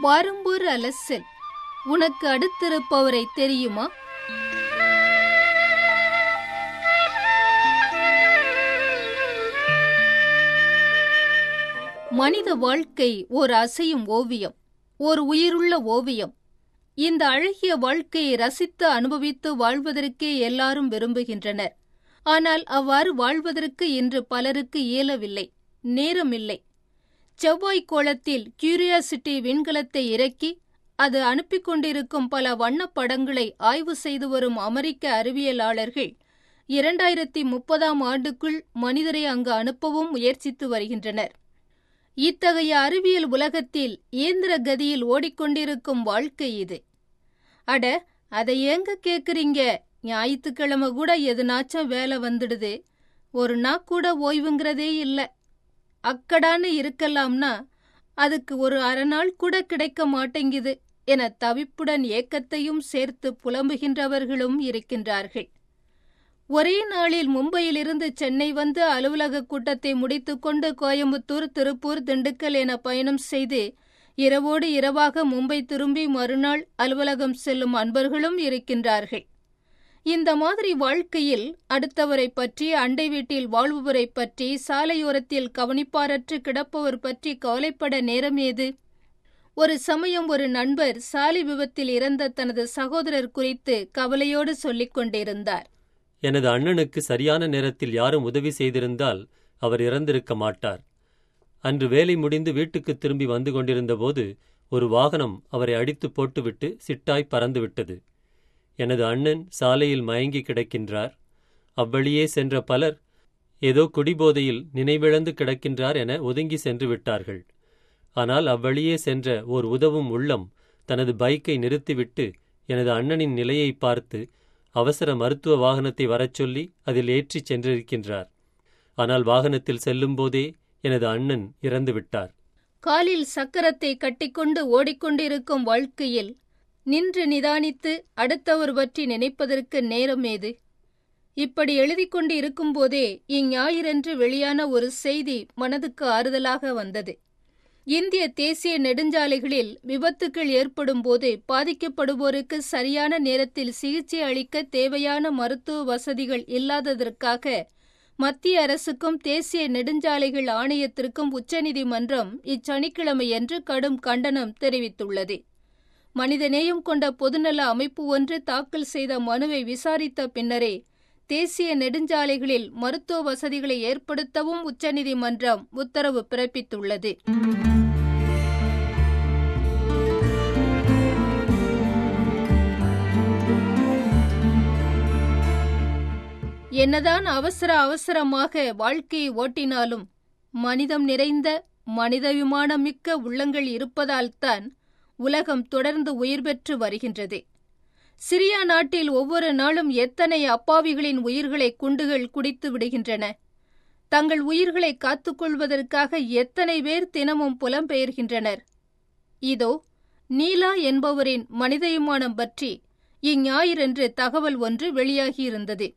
வாரம்பூர் அலசல் உனக்கு அடுத்திருப்பவரை தெரியுமா மனித வாழ்க்கை ஓர் அசையும் ஓவியம் ஓர் உயிருள்ள ஓவியம் இந்த அழகிய வாழ்க்கையை ரசித்து அனுபவித்து வாழ்வதற்கே எல்லாரும் விரும்புகின்றனர் ஆனால் அவ்வாறு வாழ்வதற்கு இன்று பலருக்கு இயலவில்லை நேரமில்லை செவ்வாய் கோளத்தில் கியூரியாசிட்டி விண்கலத்தை இறக்கி அது அனுப்பிக் கொண்டிருக்கும் பல வண்ணப் படங்களை ஆய்வு செய்து வரும் அமெரிக்க அறிவியலாளர்கள் இரண்டாயிரத்தி முப்பதாம் ஆண்டுக்குள் மனிதரை அங்கு அனுப்பவும் முயற்சித்து வருகின்றனர் இத்தகைய அறிவியல் உலகத்தில் இயந்திர கதியில் ஓடிக்கொண்டிருக்கும் வாழ்க்கை இது அட அதை ஏங்க கேக்குறீங்க ஞாயிற்றுக்கிழமை கூட எதுனாச்சும் வேலை வந்துடுது ஒரு நாள் கூட ஓய்வுங்கிறதே இல்ல அக்கடான்னு இருக்கலாம்னா அதுக்கு ஒரு அரை நாள் கூட கிடைக்க மாட்டேங்குது என தவிப்புடன் ஏக்கத்தையும் சேர்த்து புலம்புகின்றவர்களும் இருக்கின்றார்கள் ஒரே நாளில் மும்பையிலிருந்து சென்னை வந்து அலுவலக கூட்டத்தை முடித்துக்கொண்டு கோயம்புத்தூர் திருப்பூர் திண்டுக்கல் என பயணம் செய்து இரவோடு இரவாக மும்பை திரும்பி மறுநாள் அலுவலகம் செல்லும் அன்பர்களும் இருக்கின்றார்கள் இந்த மாதிரி வாழ்க்கையில் அடுத்தவரை பற்றி அண்டை வீட்டில் வாழ்பவரை பற்றி சாலையோரத்தில் கவனிப்பாரற்று கிடப்பவர் பற்றி கவலைப்பட நேரம் ஏது ஒரு சமயம் ஒரு நண்பர் சாலை விபத்தில் இறந்த தனது சகோதரர் குறித்து கவலையோடு சொல்லிக் கொண்டிருந்தார் எனது அண்ணனுக்கு சரியான நேரத்தில் யாரும் உதவி செய்திருந்தால் அவர் இறந்திருக்க மாட்டார் அன்று வேலை முடிந்து வீட்டுக்கு திரும்பி வந்து கொண்டிருந்தபோது ஒரு வாகனம் அவரை அடித்து போட்டுவிட்டு சிட்டாய் பறந்துவிட்டது எனது அண்ணன் சாலையில் மயங்கி கிடக்கின்றார் அவ்வழியே சென்ற பலர் ஏதோ குடிபோதையில் நினைவிழந்து கிடக்கின்றார் என ஒதுங்கி சென்று விட்டார்கள் ஆனால் அவ்வழியே சென்ற ஓர் உதவும் உள்ளம் தனது பைக்கை நிறுத்திவிட்டு எனது அண்ணனின் நிலையை பார்த்து அவசர மருத்துவ வாகனத்தை வரச் சொல்லி அதில் ஏற்றிச் சென்றிருக்கின்றார் ஆனால் வாகனத்தில் செல்லும்போதே எனது அண்ணன் இறந்து விட்டார் காலில் சக்கரத்தை கட்டிக்கொண்டு ஓடிக்கொண்டிருக்கும் வாழ்க்கையில் நின்று நிதானித்து அடுத்தவர் பற்றி நினைப்பதற்கு நேரம் ஏது இப்படி எழுதிக் கொண்டு இருக்கும்போதே இஞ்ஞாயிறன்று வெளியான ஒரு செய்தி மனதுக்கு ஆறுதலாக வந்தது இந்திய தேசிய நெடுஞ்சாலைகளில் விபத்துக்கள் ஏற்படும் போது பாதிக்கப்படுவோருக்கு சரியான நேரத்தில் சிகிச்சை அளிக்க தேவையான மருத்துவ வசதிகள் இல்லாததற்காக மத்திய அரசுக்கும் தேசிய நெடுஞ்சாலைகள் ஆணையத்திற்கும் உச்சநீதிமன்றம் இச்சனிக்கிழமையன்று கடும் கண்டனம் தெரிவித்துள்ளது மனிதநேயம் கொண்ட பொதுநல அமைப்பு ஒன்று தாக்கல் செய்த மனுவை விசாரித்த பின்னரே தேசிய நெடுஞ்சாலைகளில் மருத்துவ வசதிகளை ஏற்படுத்தவும் உச்சநீதிமன்றம் உத்தரவு பிறப்பித்துள்ளது என்னதான் அவசர அவசரமாக வாழ்க்கையை ஓட்டினாலும் மனிதம் நிறைந்த மனிதவிமானமிக்க உள்ளங்கள் இருப்பதால்தான் உலகம் தொடர்ந்து உயிர் பெற்று வருகின்றது சிரியா நாட்டில் ஒவ்வொரு நாளும் எத்தனை அப்பாவிகளின் உயிர்களை குண்டுகள் குடித்து விடுகின்றன தங்கள் உயிர்களை காத்துக்கொள்வதற்காக எத்தனை பேர் தினமும் புலம்பெயர்கின்றனர் இதோ நீலா என்பவரின் மனிதவிமானம் பற்றி இஞ்ஞாயிறன்று தகவல் ஒன்று வெளியாகியிருந்தது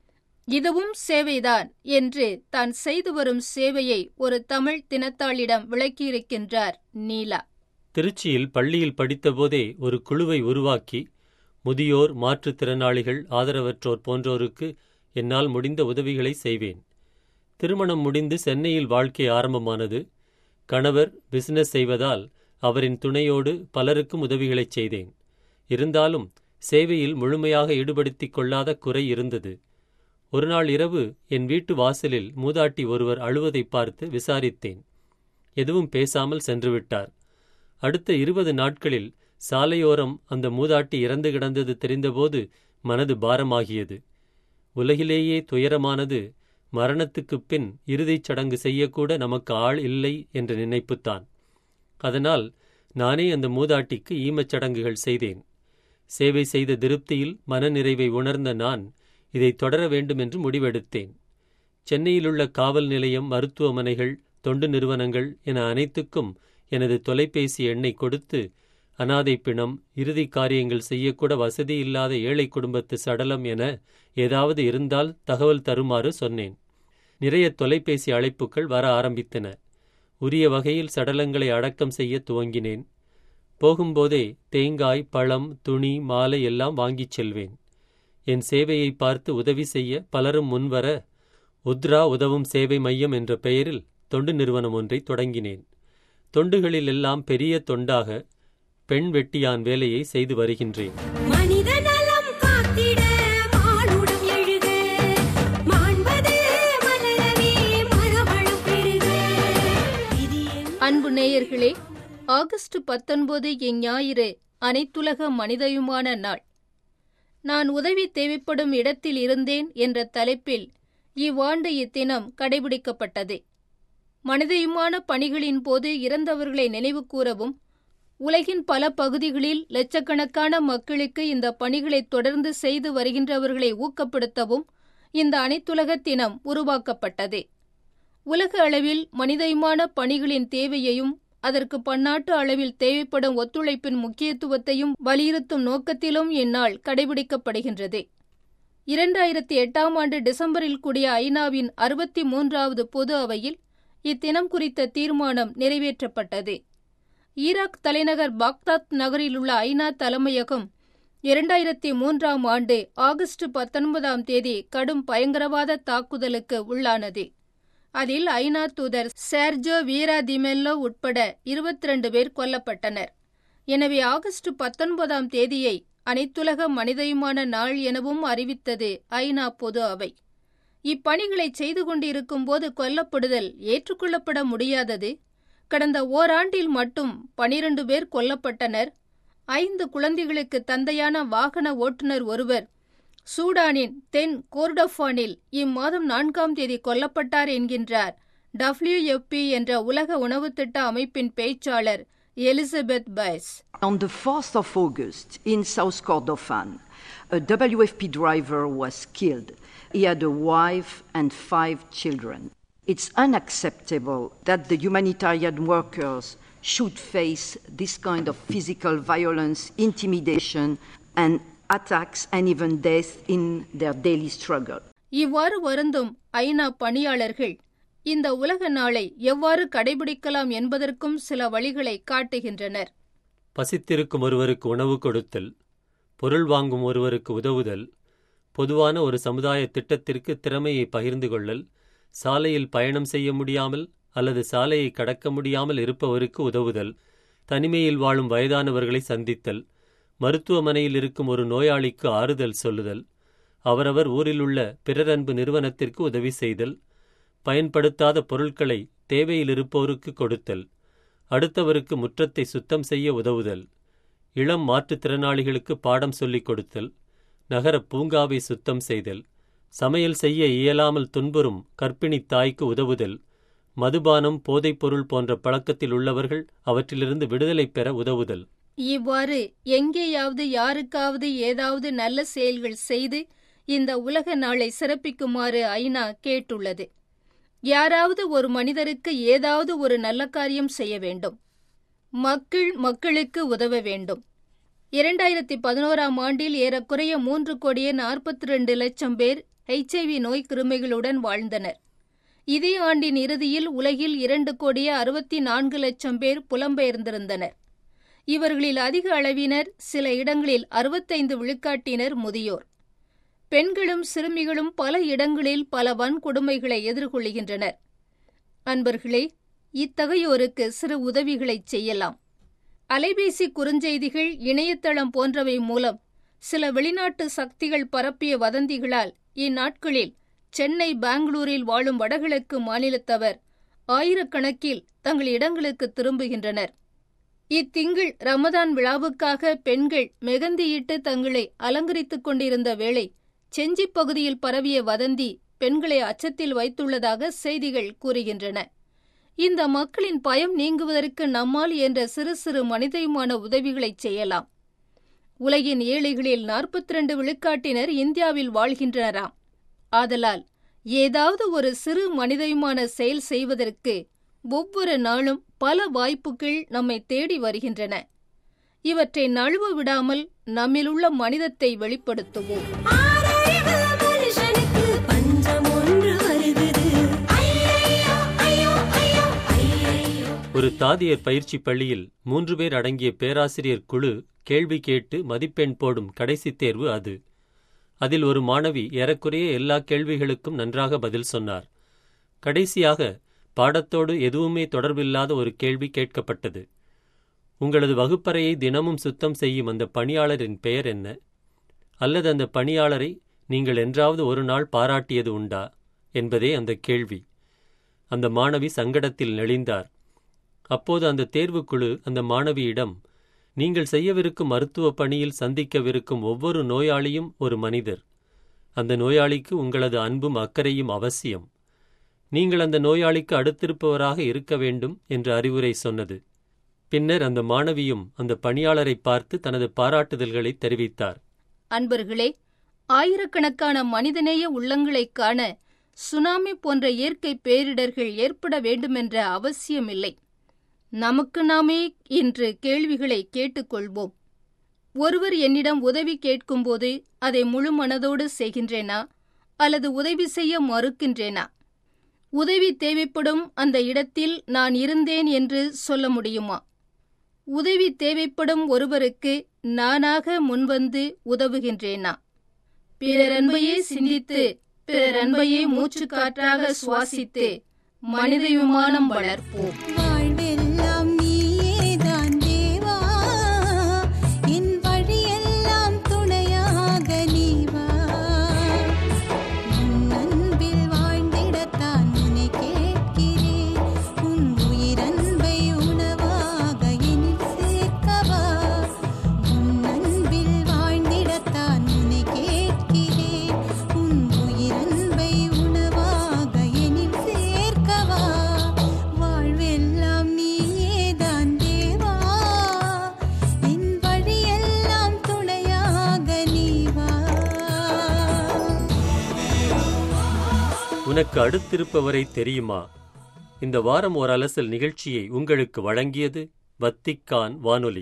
இதுவும் சேவைதான் என்று தான் செய்து வரும் சேவையை ஒரு தமிழ் தினத்தாளிடம் விளக்கியிருக்கின்றார் நீலா திருச்சியில் பள்ளியில் படித்தபோதே ஒரு குழுவை உருவாக்கி முதியோர் மாற்றுத்திறனாளிகள் ஆதரவற்றோர் போன்றோருக்கு என்னால் முடிந்த உதவிகளை செய்வேன் திருமணம் முடிந்து சென்னையில் வாழ்க்கை ஆரம்பமானது கணவர் பிசினஸ் செய்வதால் அவரின் துணையோடு பலருக்கும் உதவிகளைச் செய்தேன் இருந்தாலும் சேவையில் முழுமையாக ஈடுபடுத்திக் கொள்ளாத குறை இருந்தது ஒருநாள் இரவு என் வீட்டு வாசலில் மூதாட்டி ஒருவர் அழுவதைப் பார்த்து விசாரித்தேன் எதுவும் பேசாமல் சென்றுவிட்டார் அடுத்த இருபது நாட்களில் சாலையோரம் அந்த மூதாட்டி இறந்து கிடந்தது தெரிந்தபோது மனது பாரமாகியது உலகிலேயே துயரமானது மரணத்துக்குப் பின் இறுதிச் சடங்கு செய்யக்கூட நமக்கு ஆள் இல்லை என்ற நினைப்புத்தான் அதனால் நானே அந்த மூதாட்டிக்கு ஈமச் சடங்குகள் செய்தேன் சேவை செய்த திருப்தியில் மனநிறைவை உணர்ந்த நான் இதை தொடர வேண்டும் என்று முடிவெடுத்தேன் சென்னையிலுள்ள காவல் நிலையம் மருத்துவமனைகள் தொண்டு நிறுவனங்கள் என அனைத்துக்கும் எனது தொலைபேசி எண்ணை கொடுத்து அனாதை பிணம் இறுதி காரியங்கள் செய்யக்கூட வசதி இல்லாத ஏழை குடும்பத்து சடலம் என ஏதாவது இருந்தால் தகவல் தருமாறு சொன்னேன் நிறைய தொலைபேசி அழைப்புகள் வர ஆரம்பித்தன உரிய வகையில் சடலங்களை அடக்கம் செய்ய துவங்கினேன் போகும்போதே தேங்காய் பழம் துணி மாலை எல்லாம் வாங்கிச் செல்வேன் என் சேவையை பார்த்து உதவி செய்ய பலரும் முன்வர உத்ரா உதவும் சேவை மையம் என்ற பெயரில் தொண்டு நிறுவனம் ஒன்றை தொடங்கினேன் தொண்டுகளில் எல்லாம் பெரிய தொண்டாக பெண் வெட்டியான் வேலையை செய்து வருகின்றேன் மனித நலம் காத்திட மானுடம் எழுக மாண்பது மலரவே மரவளம் பெருக இது என் அன்பு நேயர்களே ஆகஸ்ட் பத்தொன்பது இஞ்ஞாயிறு அனைத்துலக மனிதயுமான நாள் நான் உதவி தேவைப்படும் இடத்தில் இருந்தேன் என்ற தலைப்பில் இவ்வாண்டு இத்தினம் கடைபிடிக்கப்பட்டது மனிதயுமான பணிகளின் போது இறந்தவர்களை நினைவு கூறவும் உலகின் பல பகுதிகளில் லட்சக்கணக்கான மக்களுக்கு இந்த பணிகளை தொடர்ந்து செய்து வருகின்றவர்களை ஊக்கப்படுத்தவும் இந்த அனைத்துலக தினம் உருவாக்கப்பட்டது உலக அளவில் மனிதயமான பணிகளின் தேவையையும் அதற்கு பன்னாட்டு அளவில் தேவைப்படும் ஒத்துழைப்பின் முக்கியத்துவத்தையும் வலியுறுத்தும் நோக்கத்திலும் இந்நாள் கடைபிடிக்கப்படுகின்றது இரண்டாயிரத்தி எட்டாம் ஆண்டு டிசம்பரில் கூடிய ஐநாவின் அறுபத்தி மூன்றாவது பொது அவையில் இத்தினம் குறித்த தீர்மானம் நிறைவேற்றப்பட்டது ஈராக் தலைநகர் பாக்தாத் நகரிலுள்ள ஐநா தலைமையகம் இரண்டாயிரத்தி மூன்றாம் ஆண்டு ஆகஸ்ட் பத்தொன்பதாம் தேதி கடும் பயங்கரவாத தாக்குதலுக்கு உள்ளானது அதில் ஐநா தூதர் சேர்ஜோ வீரா திமெல்லோ உட்பட இருபத்தி ரெண்டு பேர் கொல்லப்பட்டனர் எனவே ஆகஸ்ட் பத்தொன்பதாம் தேதியை அனைத்துலக மனிதயுமான நாள் எனவும் அறிவித்தது ஐநா பொது அவை இப்பணிகளை செய்து கொண்டிருக்கும் போது கொல்லப்படுதல் ஏற்றுக்கொள்ளப்பட முடியாதது கடந்த ஓராண்டில் மட்டும் பனிரண்டு பேர் கொல்லப்பட்டனர் ஐந்து குழந்தைகளுக்கு தந்தையான வாகன ஓட்டுநர் ஒருவர் சூடானின் தென் கோர்டோஃபானில் இம்மாதம் நான்காம் தேதி கொல்லப்பட்டார் என்கின்றார் டபிள்யூஎஃப்பி என்ற உலக உணவுத் திட்ட அமைப்பின் பேச்சாளர் Elisabeth Byrs On the 4th of August in South Kordofan, a WFP driver was killed. He had a wife and five children. It's unacceptable that the humanitarian workers should face this kind of physical violence, intimidation, and attacks and even death in their daily struggle. இவ்வாறு வருந்தும் ஐநா பணியாளர்கள் இந்த உலக நாளை எவ்வாறு கடைபிடிக்கலாம் என்பதற்கும் சில வழிகளை காட்டுகின்றனர் பசித்திருக்கும் ஒருவருக்கு உணவு கொடுத்தல் பொருள் வாங்கும் ஒருவருக்கு உதவுதல் பொதுவான ஒரு சமுதாய திட்டத்திற்கு திறமையை பகிர்ந்து கொள்ளல் சாலையில் பயணம் செய்ய முடியாமல் அல்லது சாலையை கடக்க முடியாமல் இருப்பவருக்கு உதவுதல் தனிமையில் வாழும் வயதானவர்களை சந்தித்தல் மருத்துவமனையில் இருக்கும் ஒரு நோயாளிக்கு ஆறுதல் சொல்லுதல் அவரவர் ஊரிலுள்ள பிறரன்பு நிறுவனத்திற்கு உதவி செய்தல் பயன்படுத்தாத பொருட்களை தேவையில் இருப்போருக்கு கொடுத்தல் அடுத்தவருக்கு முற்றத்தை சுத்தம் செய்ய உதவுதல் இளம் மாற்றுத்திறனாளிகளுக்கு பாடம் சொல்லிக் கொடுத்தல் நகர பூங்காவை சுத்தம் செய்தல் சமையல் செய்ய இயலாமல் துன்புறும் கர்ப்பிணித் தாய்க்கு உதவுதல் மதுபானம் போதைப்பொருள் போன்ற பழக்கத்தில் உள்ளவர்கள் அவற்றிலிருந்து விடுதலை பெற உதவுதல் இவ்வாறு எங்கேயாவது யாருக்காவது ஏதாவது நல்ல செயல்கள் செய்து இந்த உலக நாளை சிறப்பிக்குமாறு ஐநா கேட்டுள்ளது யாராவது ஒரு மனிதருக்கு ஏதாவது ஒரு நல்ல காரியம் செய்ய வேண்டும் மக்கள் மக்களுக்கு உதவ வேண்டும் இரண்டாயிரத்தி பதினோராம் ஆண்டில் ஏறக்குறைய மூன்று கோடியே நாற்பத்தி ரெண்டு லட்சம் பேர் ஹெச்ஐவி நோய் கிருமிகளுடன் வாழ்ந்தனர் இதே ஆண்டின் இறுதியில் உலகில் இரண்டு கோடியே அறுபத்தி நான்கு லட்சம் பேர் புலம்பெயர்ந்திருந்தனர் இவர்களில் அதிக அளவினர் சில இடங்களில் அறுபத்தைந்து விழுக்காட்டினர் முதியோர் பெண்களும் சிறுமிகளும் பல இடங்களில் பல வன்கொடுமைகளை எதிர்கொள்கின்றனர் அன்பர்களே இத்தகையோருக்கு சிறு உதவிகளைச் செய்யலாம் அலைபேசி குறுஞ்செய்திகள் இணையதளம் போன்றவை மூலம் சில வெளிநாட்டு சக்திகள் பரப்பிய வதந்திகளால் இந்நாட்களில் சென்னை பெங்களூரில் வாழும் வடகிழக்கு மாநிலத்தவர் ஆயிரக்கணக்கில் தங்கள் இடங்களுக்கு திரும்புகின்றனர் இத்திங்கள் ரமதான் விழாவுக்காக பெண்கள் மெகந்தியிட்டு தங்களை அலங்கரித்துக் கொண்டிருந்த வேளை செஞ்சி பகுதியில் பரவிய வதந்தி பெண்களை அச்சத்தில் வைத்துள்ளதாக செய்திகள் கூறுகின்றன இந்த மக்களின் பயம் நீங்குவதற்கு நம்மால் என்ற சிறு சிறு மனிதயுமான உதவிகளைச் செய்யலாம் உலகின் ஏழைகளில் நாற்பத்தி ரெண்டு விழுக்காட்டினர் இந்தியாவில் வாழ்கின்றனராம் ஆதலால் ஏதாவது ஒரு சிறு மனிதயுமான செயல் செய்வதற்கு ஒவ்வொரு நாளும் பல வாய்ப்புகள் நம்மை தேடி வருகின்றன இவற்றை நழுவ விடாமல் நம்மிலுள்ள மனிதத்தை வெளிப்படுத்துவோம் ஆறறிவு மனுஷனுக்கு பஞ்சம் ஒன்று வருகுது ஐயையோ, ஐயோ, ஐயோ, ஐயையோ. ஒரு தாதியர் பயிற்சி பள்ளியில் மூன்று பேர் அடங்கிய பேராசிரியர் குழு கேள்வி கேட்டு மதிப்பெண் போடும் கடைசி தேர்வு அது அதில் ஒரு மாணவி ஏறக்குறைய எல்லா கேள்விகளுக்கும் நன்றாக பதில் சொன்னார் கடைசியாக பாடத்தோடு எதுவுமே தொடர்பில்லாத ஒரு கேள்வி கேட்கப்பட்டது உங்களது வகுப்பறையை தினமும் சுத்தம் செய்யும் அந்த பணியாளரின் பெயர் என்ன அல்லது அந்த பணியாளரை நீங்கள் என்றாவது ஒரு நாள் பாராட்டியது உண்டா என்பதே அந்த கேள்வி அந்த மாணவி சங்கடத்தில் நெளிந்தார் அப்போது அந்த தேர்வுக்குழு அந்த மாணவியிடம் நீங்கள் செய்யவிருக்கும் மருத்துவ பணியில் சந்திக்கவிருக்கும் ஒவ்வொரு நோயாளியும் ஒரு மனிதர் அந்த நோயாளிக்கு உங்களது அன்பும் அக்கறையும் அவசியம் நீங்கள் அந்த நோயாளிக்கு அடுத்திருப்பவராக இருக்க வேண்டும் என்று அறிவுரை சொன்னது பின்னர் அந்த மாணவியும் அந்த பணியாளரை பார்த்து தனது பாராட்டுதல்களை தெரிவித்தார் அன்பர்களே ஆயிரக்கணக்கான மனிதநேய உள்ளங்களைக் காண சுனாமி போன்ற இயற்கை பேரிடர்கள் ஏற்பட வேண்டுமென்ற அவசியமில்லை நமக்கு நாமே இன்று கேள்விகளை கேட்டுக்கொள்வோம் ஒருவர் என்னிடம் உதவி கேட்கும்போது அதை முழு மனதோடு செய்கின்றேனா அல்லது உதவி செய்ய மறுக்கின்றேனா உதவி தேவைப்படும் அந்த இடத்தில் நான் இருந்தேன் என்று சொல்ல முடியுமா உதவி தேவைப்படும் ஒருவருக்கு நானாக முன்வந்து உதவுகின்றேனா பிறர் அன்பையே சிந்தித்து பிறர் அன்பையே மூச்சுக் காற்றாக சுவாசித்து மனித விமானம் வளர்ப்போம் வாழ்வெல்லாம் நீயேதான் தேவா என் வழியெல்லாம் துணையாக நீ வா உன் அன்பில் வாழ்ந்திடத்தான் உன்னை கேட்கிறேன் உன் உயிரன்பை உணவாக எனில் சேர்க்கவா உன் அன்பில் வாழ்ந்திடத்தான் உன்னை கேட்கிறேன் உன் உயிரன்பை உணவாக எனில் சேர்க்கவா வாழ்வெல்லாம் நீயேதான் தேவா என் வழியெல்லாம் துணையாக நீ வா உனக்கு அடுத்திருப்பவரை தெரியுமா இந்த வாரம் ஒரு அலசல் நிகழ்ச்சியை உங்களுக்கு வழங்கியது வத்திக்கான் வானொலி